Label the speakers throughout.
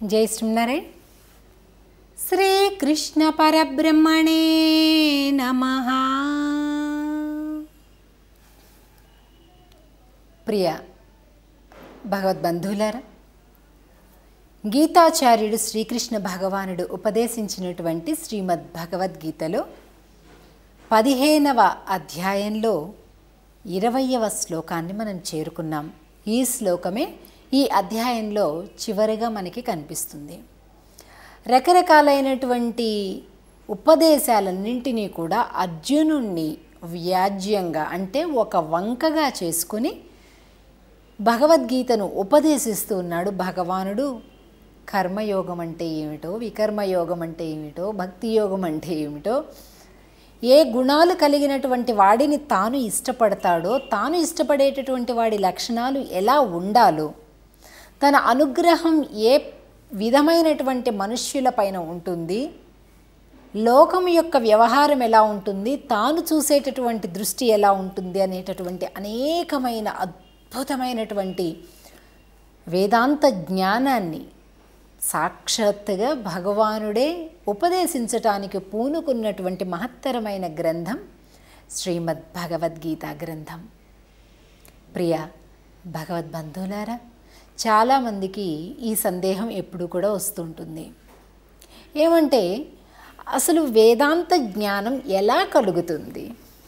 Speaker 1: జై శ్రీనారాయణ శ్రీకృష్ణ పరబ్రహ్మణే నమ ప్రియ భగవద్బంధువులారా గీతాచార్యుడు శ్రీకృష్ణ భగవానుడు ఉపదేశించినటువంటి శ్రీమద్ భగవద్గీతలో పదిహేనవ అధ్యాయంలో ఇరవయవ శ్లోకాన్ని మనం చేరుకున్నాం ఈ శ్లోకమే ఈ అధ్యాయంలో చివరిగా మనకి కనిపిస్తుంది రకరకాలైనటువంటి ఉపదేశాలన్నింటినీ కూడా అర్జునుణ్ణి వ్యాజ్యంగా అంటే ఒక వంకగా చేసుకుని భగవద్గీతను ఉపదేశిస్తూ ఉన్నాడు భగవానుడు కర్మయోగం అంటే ఏమిటో వికర్మయోగం అంటే ఏమిటో భక్తి యోగం అంటే ఏమిటో ఏ గుణాలు కలిగినటువంటి వాడిని తాను ఇష్టపడతాడో తాను ఇష్టపడేటటువంటి వాడి లక్షణాలు ఎలా ఉండాలో తన అనుగ్రహం ఏ విధమైనటువంటి మనుష్యుల పైన ఉంటుంది లోకం యొక్క వ్యవహారం ఎలా ఉంటుంది తాను చూసేటటువంటి దృష్టి ఎలా ఉంటుంది అనేటటువంటి అనేకమైన అద్భుతమైనటువంటి వేదాంత జ్ఞానాన్ని సాక్షాత్తుగా భగవానుడే ఉపదేశించటానికి పూనుకున్నటువంటి మహత్తరమైన గ్రంథం శ్రీమద్ భగవద్గీత గ్రంథం ప్రియ భగవద్బంధువులారా చాలామందికి ఈ సందేహం ఎప్పుడు కూడా వస్తుంటుంది ఏమంటే అసలు వేదాంత జ్ఞానం ఎలా కలుగుతుంది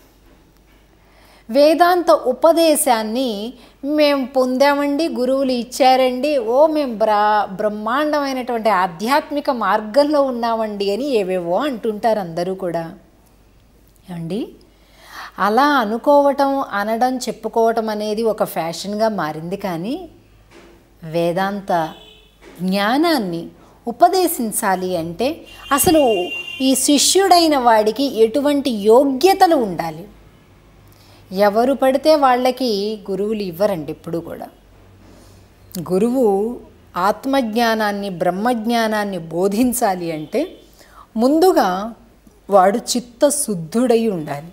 Speaker 1: వేదాంత ఉపదేశాన్ని మేము పొందామండి గురువులు ఇచ్చారండి ఓ మేము బ్రా బ్రహ్మాండమైనటువంటి ఆధ్యాత్మిక మార్గంలో ఉన్నామండి అని ఏవేవో అంటుంటారు అందరూ కూడా అండి అలా అనుకోవటం అనడం చెప్పుకోవటం అనేది ఒక ఫ్యాషన్గా మారింది కానీ వేదాంత జ్ఞానాన్ని ఉపదేశించాలి అంటే అసలు ఈ శిష్యుడైన వాడికి ఎటువంటి యోగ్యతలు ఉండాలి ఎవరు పడితే వాళ్ళకి గురువులు ఇవ్వరండి ఎప్పుడు కూడా గురువు ఆత్మజ్ఞానాన్ని బ్రహ్మజ్ఞానాన్ని బోధించాలి అంటే ముందుగా వాడు చిత్తశుద్ధుడై ఉండాలి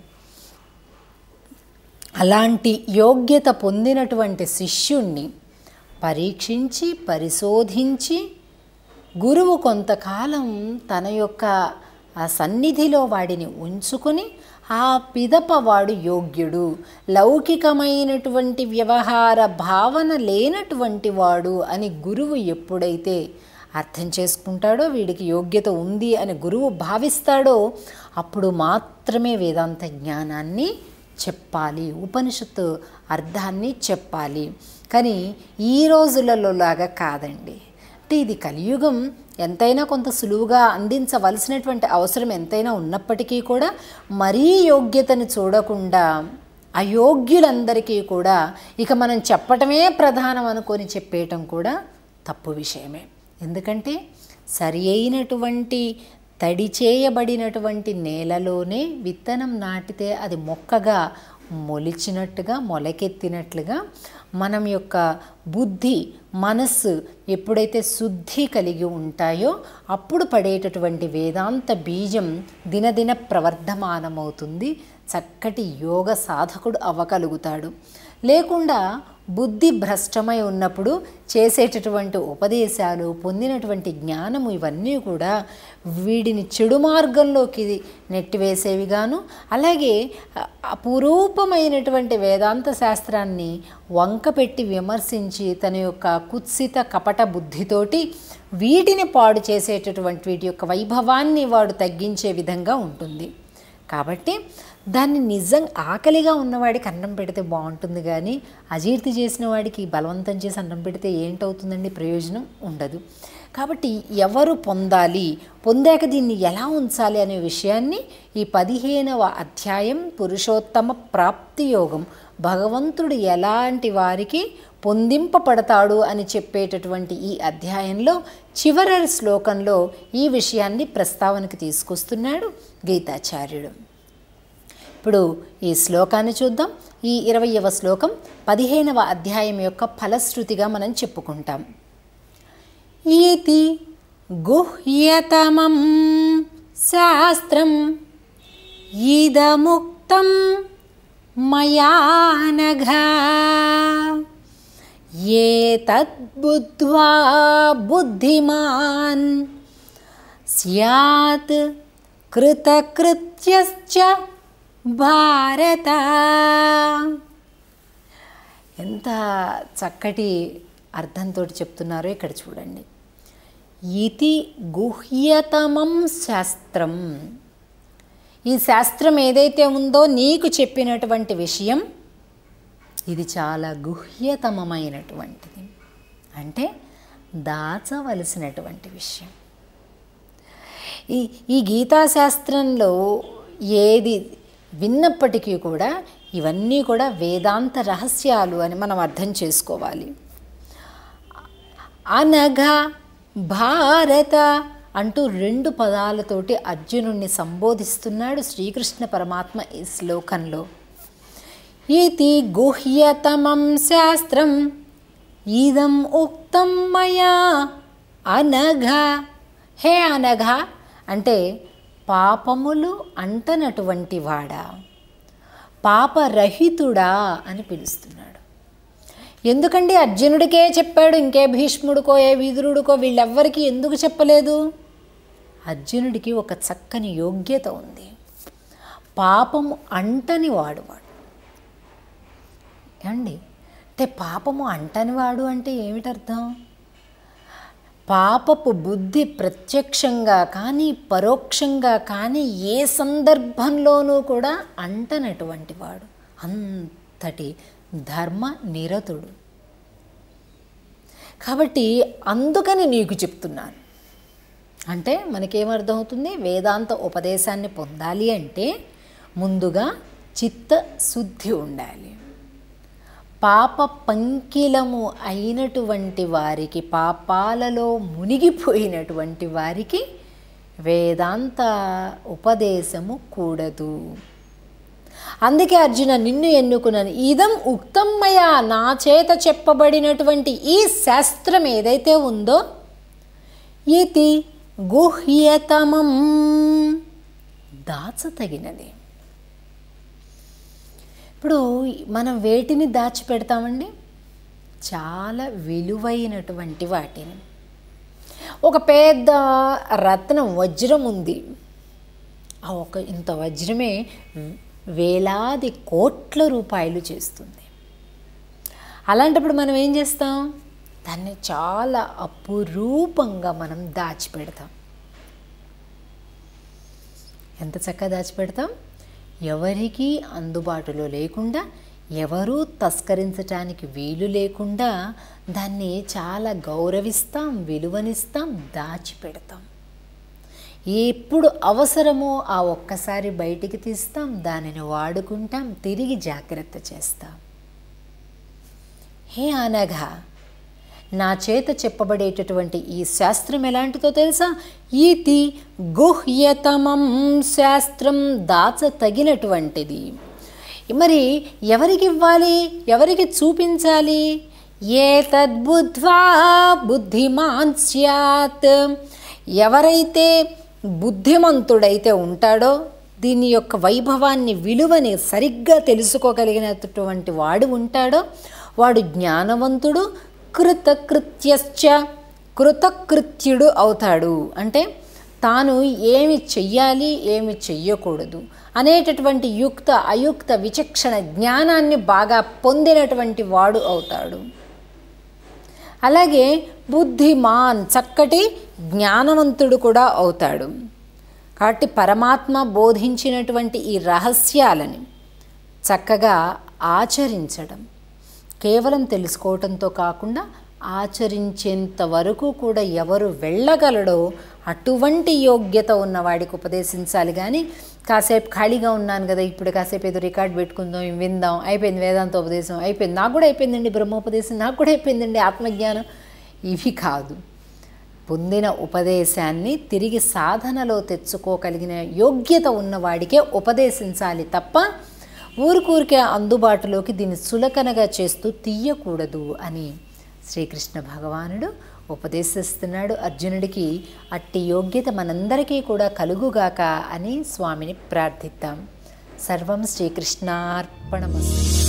Speaker 1: అలాంటి యోగ్యత పొందినటువంటి శిష్యుణ్ణి పరీక్షించి పరిశోధించి గురువు కొంతకాలం తన యొక్క ఆ సన్నిధిలో వాడిని ఉంచుకొని ఆ పిదప వాడు యోగ్యుడు లౌకికమైనటువంటి వ్యవహార భావన లేనటువంటి వాడు అని గురువు ఎప్పుడైతే అర్థం చేసుకుంటాడో వీడికి యోగ్యత ఉంది అని గురువు భావిస్తాడో అప్పుడు మాత్రమే వేదాంత జ్ఞానాన్ని చెప్పాలి ఉపనిషత్తు అర్థాన్ని చెప్పాలి కానీ ఈ రోజులలో లాగా కాదండి అంటే ఇది కలియుగం ఎంతైనా కొంత సులువుగా అందించవలసినటువంటి అవసరం ఎంతైనా ఉన్నప్పటికీ కూడా మరీ యోగ్యతను చూడకుండా అయోగ్యులందరికీ కూడా ఇక మనం చెప్పటమే ప్రధానం అనుకొని చెప్పేయటం కూడా తప్పు విషయమే ఎందుకంటే సరి అయినటువంటి తడి చేయబడినటువంటి నేలలోనే విత్తనం నాటితే అది మొక్కగా మొలిచినట్టుగా మొలకెత్తినట్లుగా మనం యొక్క బుద్ధి మనస్సు ఎప్పుడైతే శుద్ధి కలిగి ఉంటాయో అప్పుడు పడేటటువంటి వేదాంత బీజం దినదిన ప్రవర్ధమానమవుతుంది చక్కటి యోగ సాధకుడు అవ్వగలుగుతాడు లేకుండా బుద్ధి భ్రష్టమై ఉన్నప్పుడు చేసేటటువంటి ఉపదేశాలు పొందినటువంటి జ్ఞానము ఇవన్నీ కూడా వీడిని చెడు మార్గంలోకి నెట్టివేసేవిగాను అలాగే అపురూపమైనటువంటి వేదాంత శాస్త్రాన్ని వంకపెట్టి విమర్శించి తన యొక్క కుత్సిత కపట బుద్ధితోటి వీటిని పాడు చేసేటటువంటి వీటి యొక్క వైభవాన్ని వాడు తగ్గించే విధంగా ఉంటుంది కాబట్టి దాన్ని నిజం ఆకలిగా ఉన్నవాడికి అన్నం పెడితే బాగుంటుంది కానీ అజీర్తి చేసిన వాడికి బలవంతం చేసి అన్నం పెడితే ఏంటవుతుందండి ప్రయోజనం ఉండదు కాబట్టి ఎవరు పొందాలి పొందాక దీన్ని ఎలా ఉంచాలి అనే విషయాన్ని ఈ పదిహేనవ అధ్యాయం పురుషోత్తమ ప్రాప్తి యోగం భగవంతుడు ఎలాంటి వారికి పొందింపబడతాడు అని చెప్పేటటువంటి ఈ అధ్యాయంలో చివరి శ్లోకంలో ఈ విషయాన్ని ప్రస్తావనకు తీసుకొస్తున్నాడు గీతాచార్యుడు ఇప్పుడు ఈ శ్లోకాన్ని చూద్దాం ఈ ఇరవయవ శ్లోకం పదిహేనవ అధ్యాయం యొక్క ఫలశ్రుతిగా మనం చెప్పుకుంటాం ఈతి గుహ్యతమం శాస్త్రం ఈదముక్తం మయానఘ ఏ తద్బుద్ధ్వా బుద్ధిమాన్ స్యాత్ కృతకృత్యశ్చ భారత ఎంత చక్కటి అర్థంతో చెప్తున్నారో ఇక్కడ చూడండి ఇది గుహ్యతమం శాస్త్రం ఈ శాస్త్రం ఏదైతే ఉందో నీకు చెప్పినటువంటి విషయం ఇది చాలా గుహ్యతమమైనటువంటిది అంటే దాచవలసినటువంటి విషయం ఈ ఈ గీతాశాస్త్రంలో ఏది విన్నప్పటికీ కూడా ఇవన్నీ కూడా వేదాంత రహస్యాలు అని మనం అర్థం చేసుకోవాలి అనగా భారత అంటూ రెండు పదాలతోటి అర్జునుణ్ణి సంబోధిస్తున్నాడు శ్రీకృష్ణ పరమాత్మ ఈ శ్లోకంలో ఇది గుహ్యతమం శాస్త్రం ఇదం ఉక్తం మయా అనఘ హే అనఘ అంటే పాపములు అంటనటువంటి వాడా పాపరహితుడా అని పిలుస్తున్నాడు ఎందుకండి అర్జునుడికే చెప్పాడు ఇంకే భీష్ముడికో ఏ వీధురుడికో వీళ్ళెవ్వరికీ ఎందుకు చెప్పలేదు అర్జునుడికి ఒక చక్కని యోగ్యత ఉంది పాపము అంటని వాడు వాడు ఏమండి అంటే పాపము అంటని వాడు అంటే ఏమిటర్థం పాపపు బుద్ధి ప్రత్యక్షంగా కానీ పరోక్షంగా కానీ ఏ సందర్భంలోనూ కూడా అంటనటువంటి వాడు అంతటి ధర్మ నిరతుడు కాబట్టి అందుకని నీకు చెప్తున్నాను అంటే మనకేమర్థమవుతుంది వేదాంత ఉపదేశాన్ని పొందాలి అంటే ముందుగా చిత్తశుద్ధి ఉండాలి పాప పంకిలము అయినటువంటి వారికి పాపాలలో మునిగిపోయినటువంటి వారికి వేదాంత ఉపదేశము కూడదు అందుకే అర్జున నిన్ను ఎన్నుకున్నాను ఇదం ఉక్తమ్మయ నా చేత చెప్పబడినటువంటి ఈ శాస్త్రం ఏదైతే ఉందో ఇది గుహ్యతమం దాచతగినది ఇప్పుడు మనం వేటిని దాచిపెడతామండి చాలా విలువైనటువంటి వాటిని ఒక పెద్ద రత్నం వజ్రం ఉంది ఆ ఒక ఇంత వజ్రమే వేలాది కోట్ల రూపాయలు చేస్తుంది అలాంటప్పుడు మనం ఏం చేస్తాం దాన్ని చాలా అపురూపంగా మనం దాచిపెడతాం ఎంత చక్కగా దాచిపెడతాం ఎవరికీ అందుబాటులో లేకుండా ఎవరూ తస్కరించటానికి వీలు లేకుండా దాన్ని చాలా గౌరవిస్తాం విలువనిస్తాం దాచిపెడతాం ఎప్పుడు అవసరమో ఆ ఒక్కసారి బయటికి తీస్తాం దానిని వాడుకుంటాం తిరిగి జాగ్రత్త చేస్తాం హే అనగా నా చేత చెప్పబడేటటువంటి ఈ శాస్త్రం ఎలాంటిదో తెలుసా ఈతి గుహ్యతమం శాస్త్రం దాచ తగినటువంటిది మరి ఎవరికి ఇవ్వాలి ఎవరికి చూపించాలి ఏ తద్బుద్ధ్వా బుద్ధిమాన్ స్యాత్ ఎవరైతే బుద్ధిమంతుడైతే ఉంటాడో దీని యొక్క వైభవాన్ని విలువని సరిగ్గా తెలుసుకోగలిగినటువంటి వాడు ఉంటాడో వాడు జ్ఞానవంతుడు కృతకృత్యశ్చ కృతకృత్యుడు అవుతాడు అంటే తాను ఏమి చెయ్యాలి ఏమి చెయ్యకూడదు అనేటటువంటి యుక్త అయుక్త విచక్షణ జ్ఞానాన్ని బాగా పొందినటువంటి వాడు అవుతాడు అలాగే బుద్ధిమాన్ చక్కటి జ్ఞానవంతుడు కూడా అవుతాడు కాబట్టి పరమాత్మ బోధించినటువంటి ఈ రహస్యాలని చక్కగా ఆచరించడం కేవలం తెలుసుకోవటంతో కాకుండా ఆచరించేంత వరకు కూడా ఎవరు వెళ్ళగలడో అటువంటి యోగ్యత ఉన్నవాడికి ఉపదేశించాలి కానీ కాసేపు ఖాళీగా ఉన్నాను కదా ఇప్పుడు కాసేపు ఏదో రికార్డ్ పెట్టుకుందాం విందాం అయిపోయింది వేదాంత ఉపదేశం అయిపోయింది నాకు కూడా అయిపోయిందండి బ్రహ్మోపదేశం నాకు కూడా అయిపోయిందండి ఆత్మజ్ఞానం ఇవి కాదు పొందిన ఉపదేశాన్ని తిరిగి సాధనలో తెచ్చుకోగలిగిన యోగ్యత ఉన్నవాడికే ఉపదేశించాలి తప్ప ఊరికూరికే అందుబాటులోకి దీన్ని సులకనగా చేస్తూ తీయకూడదు అని శ్రీకృష్ణ భగవానుడు ఉపదేశిస్తున్నాడు అర్జునుడికి అట్టి యోగ్యత మనందరికీ కూడా కలుగుగాక అని స్వామిని ప్రార్థిద్దాం సర్వం శ్రీకృష్ణార్పణమస్తు